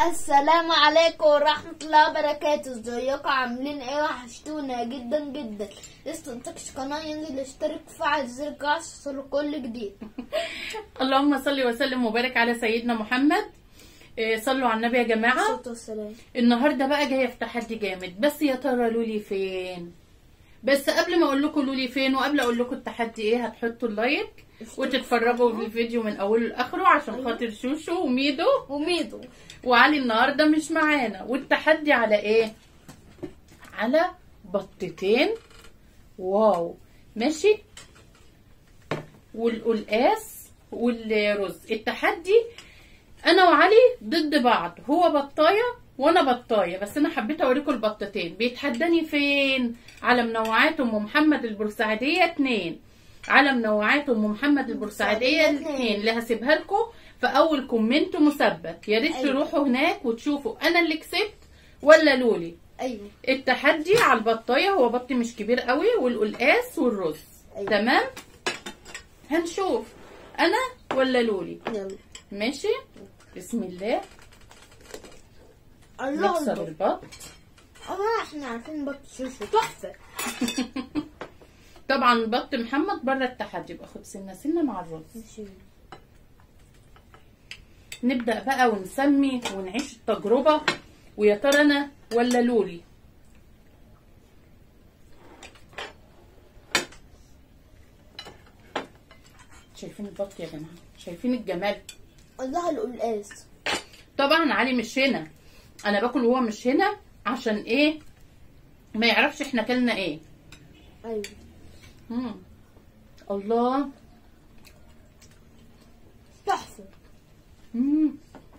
السلام عليكم ورحمة الله وبركاته ازيكم عاملين ايه وحشتونا جدا جدا لسه متكش قناة ينزل اشترك وفعل زر الجرس يوصلوا كل جديد اللهم صل وسلم وبارك على سيدنا محمد إيه، صلوا على النبي يا جماعه الصوت والسلام النهارده بقى جايه في تحدي جامد بس يا ترى لولي فين بس قبل ما اقول لكم لولي فين وقبل اقول لكم التحدي ايه هتحطوا اللايك وتتفرجوا في الفيديو من اوله لاخره عشان خاطر شوشو وميدو وميدو وعلي النهارده مش معانا والتحدي على ايه على بطتين واو ماشي والقلقاس والرز التحدي انا وعلي ضد بعض هو بطايه وانا بطايه بس انا حبيت اوريكم البطتين بيتحداني فين على منوعات ام محمد البورسعيديه اتنين على منوعات ام محمد البورسعيديه اتنين اللي هسيبها لكم في اول كومنت مثبت يا ريت أيوة. تروحوا هناك وتشوفوا انا اللي كسبت ولا لولي ايوه التحدي على البطايه هو بط مش كبير قوي والقلقاس والرز أيوة. تمام هنشوف انا ولا لولي يلا ماشي بسم الله الله نكسر الله البط اه احنا عارفين بط شوشو تحفة طبعا بط محمد بره التحدي يبقى خد سنه سنه مع الرز ماشي. نبدا بقى ونسمي ونعيش التجربه ويا ترى انا ولا لولي شايفين البط يا جماعه شايفين الجمال الله القلقاس طبعا علي مش هنا انا باكل وهو مش هنا عشان ايه ما يعرفش احنا كلنا ايه ايوه مم. الله تحفة مم.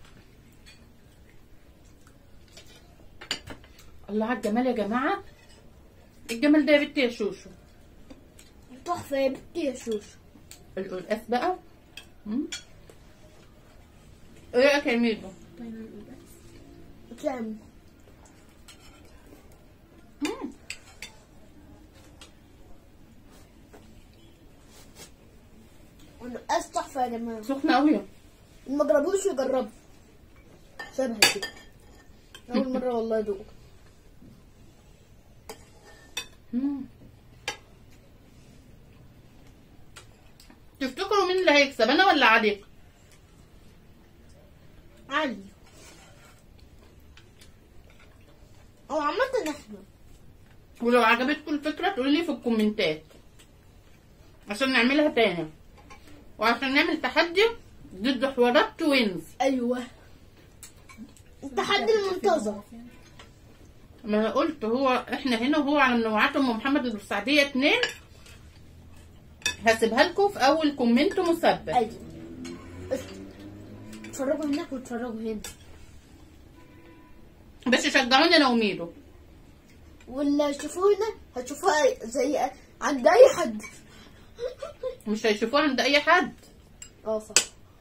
الله على الجمال يا جماعه الجمال ده يا بنتي يا شوشو تحفة يا بنتي يا شوشو القلقاس بقى مم. ايه رايك يا ميدو تعمل مم. القلقاس تحفة يا جماعة سخنه قوي اللي ما جربوش يجربوا شبه كده أول مرة والله أدوق مم. تفتكروا مين اللي هيكسب انا ولا علي عالي أو عامة احنا ولو عجبتكم الفكرة تقولوا لي في الكومنتات عشان نعملها تاني وعشان نعمل تحدي ضد حوارات توينز أيوه التحدي المنتظر ما انا قلت هو احنا هنا وهو على منوعات ام محمد البورسعيدية اتنين هسيبها لكم في اول كومنت مثبت أيوه اتفرجوا هناك واتفرجوا هنا بس شجعوني انا وميدو واللي يشوفونا هتشوفوها زي عند أي حد مش هيشوفوها عند اي حد اه صح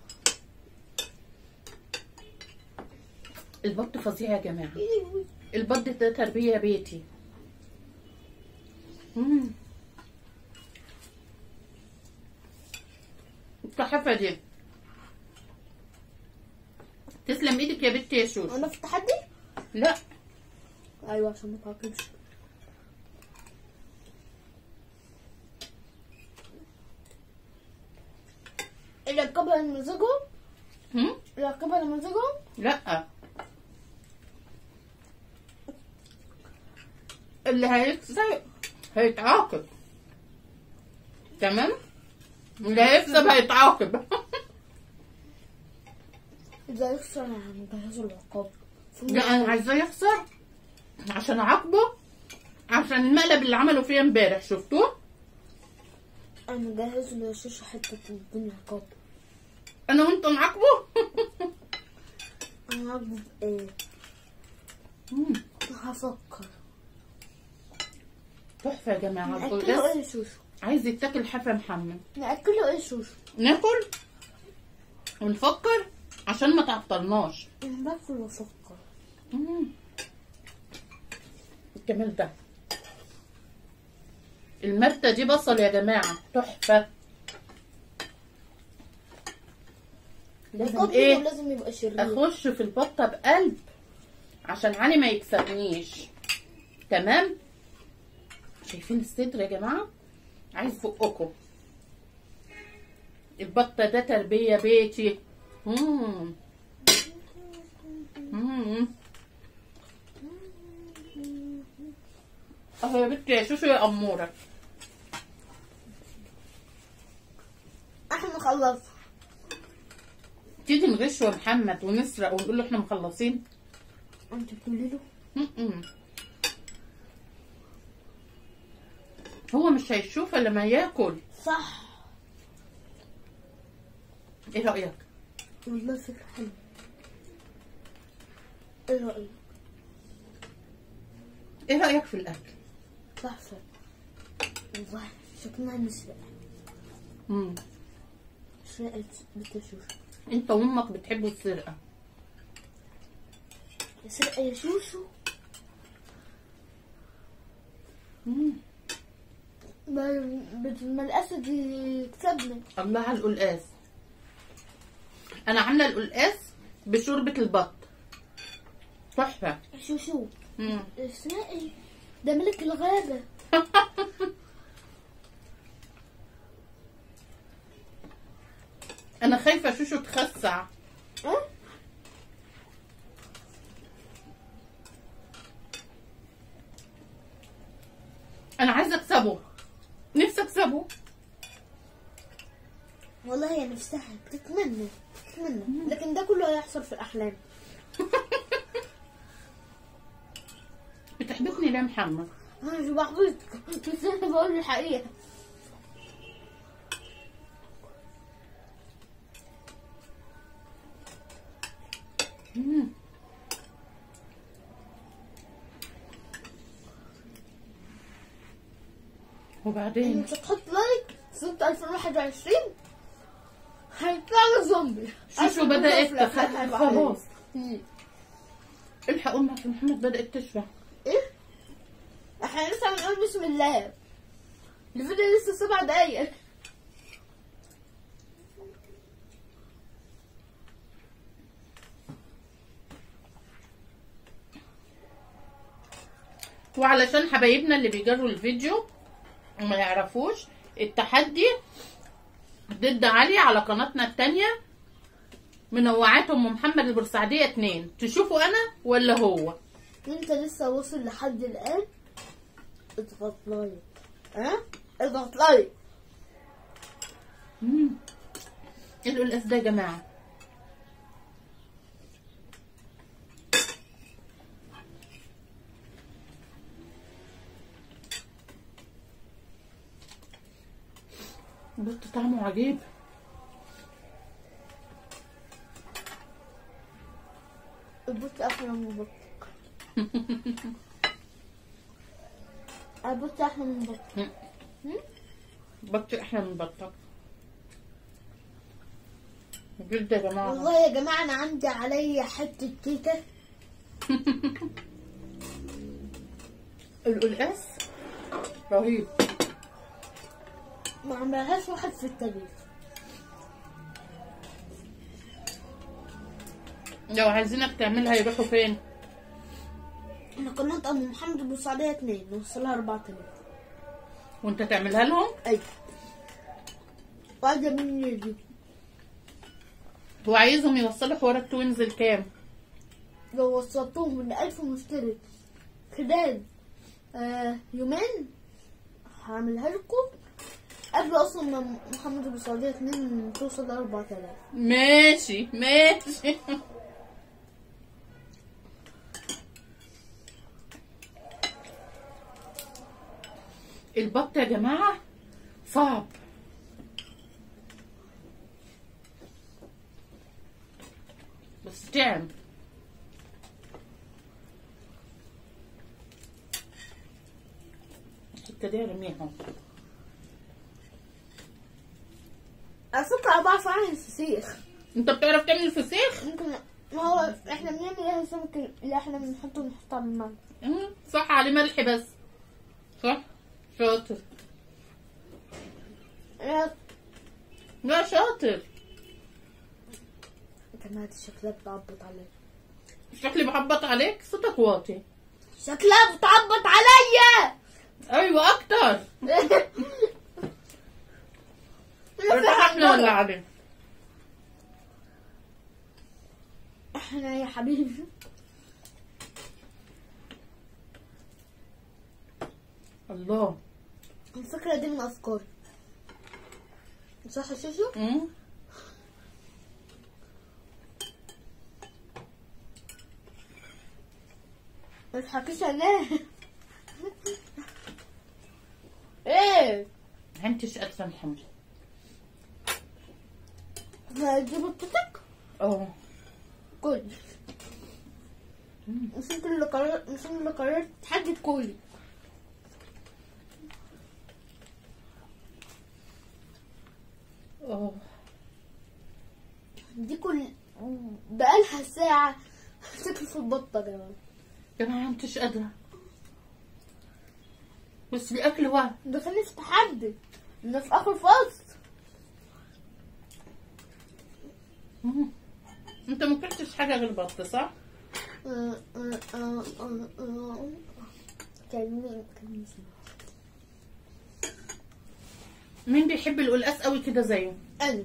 البط فظيع يا جماعة البط ده تربية بيتي مم. التحفة دي تسلم ايدك يا بنتي يا شوش أنا في التحدي؟ لا أيوه عشان ما تعاقبش العقابة لمزاجهم هم؟ العقابة لمزاجهم لا اللي هيكسب هيتعاقب تمام اللي هيكسب هيتعاقب إذا يخسر هنجهزه العقاب لا انا عايزاه يخسر عشان اعاقبه عشان المقلب اللي عمله فيا امبارح شفتوه أنا مجهز له شاشة حتة الدنيا عقاب انا وانت نعاقبه أنا عاجبه بإيه؟ مم. هفكر تحفه يا جماعه نأكله القلقاس إيه شوشو؟ عايز يتاكل حفا محمد نأكله إيه شوشو؟ ناكل ونفكر عشان ما تعطلناش أنا باكل وأفكر مم. الجمال ده المرتة دي بصل يا جماعة تحفة لازم يقدم ايه ولازم يبقى شرير اخش في البطه بقلب عشان علي ما يكسبنيش تمام شايفين الصدر يا جماعه عايز بقكم البطه ده تربيه بيتي مم. مم. اهو يا بنتي يا شوشو يا اموره احنا خلص تيجي نغش يا محمد ونسرق ونقول له احنا مخلصين انت بتقولي له م-م. هو مش هيشوف الا لما ياكل صح ايه رايك والله فكرة حلوة ايه رأيك؟ ايه رايك في الاكل تحفة والله شكلها نسرق مم. سرقت بتشوف انت وامك بتحبوا السرقه سرقة يا شوشو مم. ما بت- ما الأسد يكسبنا الله على القلقاس انا عامله القلقاس بشوربه البط تحفه شوشو مم. اسمعي ده ملك الغابة انا خايفه شوشو تخسع اه انا عايزه اكسبه نفسي اكسبه والله هي نفسها بتتمنى بتتمنى لكن ده كله هيحصل في الأحلام بتحبطني ليه يا محمد أنا مش بحبطك بس أنا بقول الحقيقة مم. وبعدين انت تحط لايك سنة 2021 هيطلع لك زومبي شوشو بدأت تخ- خلاص مم. الحق امك يا محمد بدأت تشبع ايه؟ احنا لسه بنقول بسم الله الفيديو لسه سبع دقايق وعلشان حبايبنا اللي بيجروا الفيديو وما يعرفوش التحدي ضد علي على قناتنا التانية منوعات ام محمد البورسعيدية اتنين تشوفوا انا ولا هو انت لسه واصل لحد الان اضغط لايك ها اضغط لايك مم. ايه القلقاس ده يا جماعة بص طعمه عجيب البوت احلى من بطك البوت احلى من بطك بط احلى من بطك بجد يا جماعة والله يا جماعة انا عندي عليا حتة كيكة القلقاس رهيب ما عملهاش واحد في التاريخ لو عايزينك تعملها يروحوا فين انا قناة ام محمد ابو سعدية اتنين نوصلها 4000 وانت تعملها لهم ايوه واحدة مني دي هو عايزهم يوصلوا حوار التوينز لكام لو وصلتهم من ألف مشترك خلال آه يومين هعملها لكم قبل اصلا ما محمد ابو سعودية اتنين توصل ل 4000 ماشي ماشي البط يا جماعة صعب بس تعب الحتة دي ارميها على فكرة أنا بعرف أعمل فسيخ انت بتعرف تعمل فسيخ؟ ممكن ما هو احنا بنعمل ايه السمك اللي احنا بنحطه نحطه على الماء مم، صح عليه ملح بس صح شاطر لا شاطر جماعة دي شكلها بتعبط عليا شكلي بخبط عليك صوتك واطي شكلها بتعبط عليا ايوه اكتر ارتحنا ولا علي احنا يا حبيبي الله الفكرة دي من افكاري صح يا شوشو؟ مم. ما تضحكيش عليا ايه انت ايش قادره محمد دي بطتك اه كل مش انت اللي قررت مش انت اللي قررت حاجة كلي اه دي كل بقالها ساعة تاكل في البطة يا جماعة يا جماعه انت ايش قادره بس الاكل وهم ده كان في تحدي ده في اخر فصل مم. انت ما كلتش حاجه غير بط صح آه، آه، آه، آه، آه. كان مين كان مين اسمه؟ مين بيحب القلقاس قوي كده زيه انا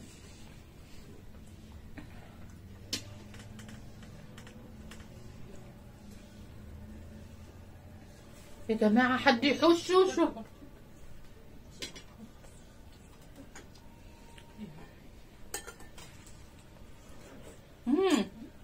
يا جماعه حد يحوش شوشو مم.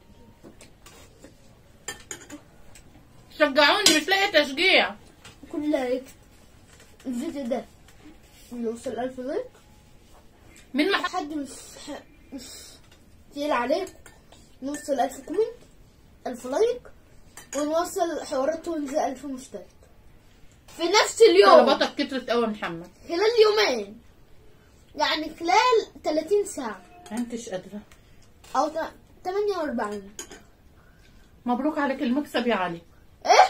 شجعوني مش لاقي تشجيع كل لايك الفيديو ده اللي وصل ألف لايك مين ما حد مش مش تقيل عليك نوصل ألف كومنت ألف لايك ونوصل حوارات توينز ألف مشترك في نفس اليوم طلباتك كترت قوي يا محمد خلال يومين يعني خلال 30 ساعة انت ايش قادره أو تا- 48 مبروك عليك المكسب يا علي إيه؟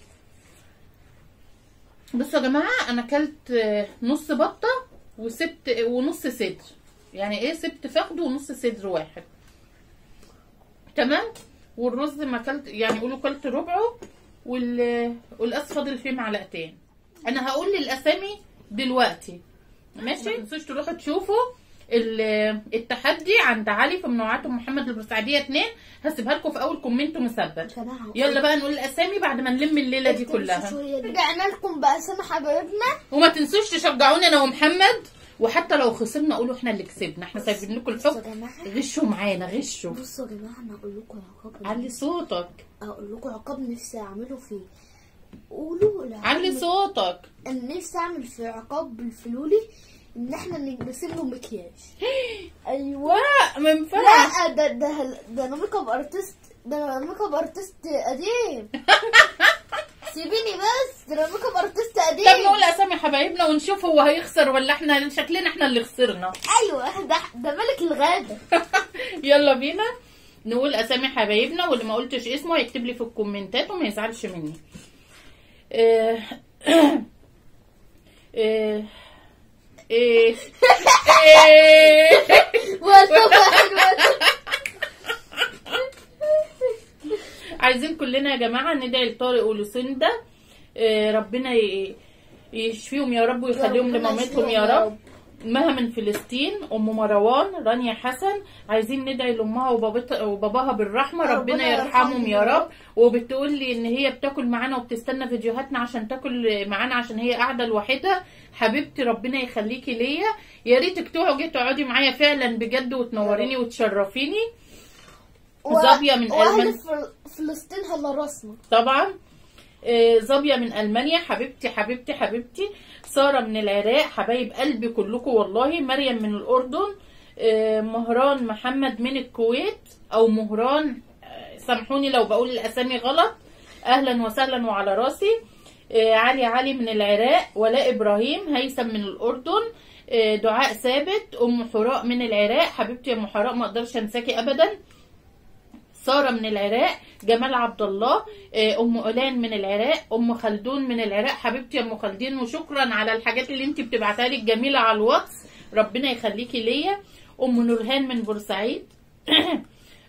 بصوا يا جماعه انا اكلت آه، نص بطه وسبت ونص صدر يعني ايه سبت فخد ونص صدر واحد تمام والرز ما اكلت يعني قولوا كلت ربعه وال والقاس فاضل فيه معلقتين انا هقول الاسامي دلوقتي ماشي ما تنسوش تروحوا تشوفوا ال- التحدي عند علي في منوعات ام محمد البورسعيديه 2 هسيبها لكم في اول كومنت مثبت جماعة يلا بقى نقول الاسامي بعد ما نلم الليله دي كلها رجعنا لكم بأسامي حبايبنا وما تنسوش تشجعوني انا ومحمد وحتى لو خسرنا قولوا احنا اللي كسبنا احنا سايبين لكم بصوا الحكم يا جماعة غشوا معانا غشوا بصوا يا جماعة أنا أقول لكم عقاب علي صوتك أقول لكم عقاب نفسي أعمله فيه قولوا لا علي صوتك أنا نفسي أعمل في عقاب الفلولي إن إحنا نرسم له مكياج أيوه لا ما ينفعش لا ده ده ده أنا ميك اب أرتست ده أنا ميك اب أرتست قديم سيبيني بس ده أنا ميك اب أرتست قديم طب نقول اسامي حبايبنا ونشوف هو هيخسر ولا احنا شكلنا احنا اللي خسرنا أيوه ده ده ملك الغابة يلا بينا نقول اسامي حبايبنا واللي ما قلتش اسمه يكتب لي في الكومنتات وما يزعلش مني اه اه ايه ايه ولا واحد ولا عايزين كلنا يا جماعه ندعي لطارق ولوسندا آه، ربنا ي- يشفيهم يا رب ويخليهم ربنا لمامتهم يشفيهم يا يا رب رب. مها من فلسطين ام مروان رانيا حسن عايزين ندعي لامها وبابتها وباباها بالرحمه ربنا ربنا يرحمهم يرحمهم يا يا رب رب. وبتقول لي ان هي بتاكل معانا وبتستنى فيديوهاتنا عشان تاكل معانا عشان هي قاعده لوحدها حبيبتي ربنا يخليكي ليا يا ريتك تقعدي تقعدي معايا فعلا بجد وتنوريني وتشرفيني ظابية من وأهل ألمان. فل- فلسطين هلا رسمة طبعا آه، ظابيه من المانيا حبيبتي حبيبتي حبيبتي ساره من العراق حبايب قلبي كلكم والله مريم من الاردن آه، مهران محمد من الكويت او مهران آه، سامحوني لو بقول الاسامي غلط اهلا وسهلا وعلى راسي آه، علي علي من العراق ولاء ابراهيم هيثم من الاردن آه، دعاء ثابت ام حراء من العراق حبيبتي يا ام حراء ما اقدرش انساكي ابدا ساره من العراق جمال عبد الله آه، ام اولان من العراق ام خلدون من العراق حبيبتي يا ام خلدين وشكرا على الحاجات اللي انت بتبعتها لي الجميله على الواتس ربنا يخليكي ليا ام نورهان من بورسعيد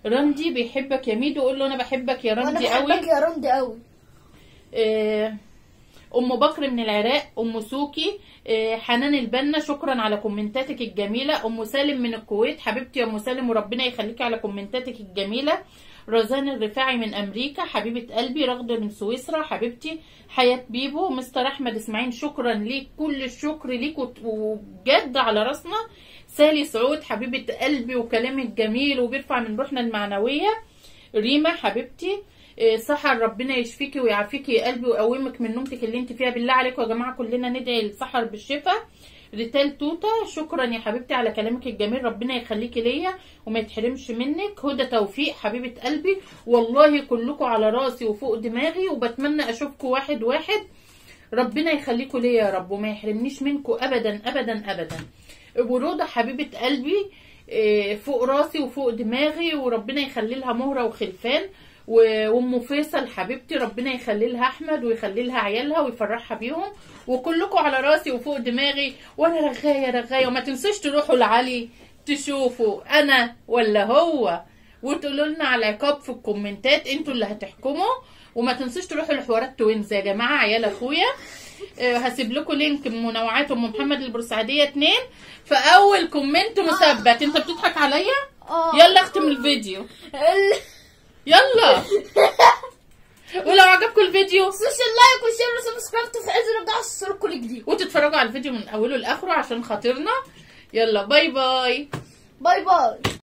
رمدي بيحبك يا ميدو قول له انا بحبك يا وانا رمدي قوي بحبك يا رمدي قوي آه، ام بكر من العراق ام سوكي آه، حنان البنا شكرا على كومنتاتك الجميله ام سالم من الكويت حبيبتي يا ام سالم وربنا يخليكي على كومنتاتك الجميله رزان الرفاعي من امريكا حبيبه قلبي رغده من سويسرا حبيبتي حياه بيبو مستر احمد اسماعيل شكرا ليك كل الشكر ليك وت- وبجد على راسنا سالي سعود حبيبه قلبي وكلامك جميل وبيرفع من روحنا المعنويه ريما حبيبتي إيه، سحر ربنا يشفيكي ويعافيكي يا قلبي ويقومك من نومتك اللي انت فيها بالله عليكم يا جماعه كلنا ندعي لسحر بالشفاء ريتال توتا شكرا يا حبيبتي على كلامك الجميل ربنا يخليكي ليا وما يتحرمش منك هدى توفيق حبيبه قلبي والله كلكم على راسي وفوق دماغي وبتمنى اشوفكم واحد واحد ربنا يخليكم ليا يا رب وما يحرمنيش منكم ابدا ابدا ابدا ورودة حبيبه قلبي إيه، فوق راسي وفوق دماغي وربنا يخلي لها مهره وخلفان و- وام فيصل حبيبتي ربنا يخلي لها احمد ويخلي لها عيالها ويفرحها بيهم وكلكم على راسي وفوق دماغي وانا رغايه رغايه وما تنسوش تروحوا لعلي تشوفوا انا ولا هو وتقولوا لنا على العقاب في الكومنتات انتوا اللي هتحكموا وما تنسوش تروحوا لحوارات توينز يا جماعه عيال اخويا آه، هسيب لكم لينك من منوعات ام محمد البورسعيديه اتنين في اول كومنت مثبت انت بتضحك عليا اه يلا اختم الفيديو ال- يلا ولو عجبكم الفيديو تنسوش اللايك والشير والسبسكرايب وتفعلوا رجعوا الصوره كل جديد وتتفرجوا على الفيديو من اوله لاخره عشان خاطرنا يلا باي باي باي باي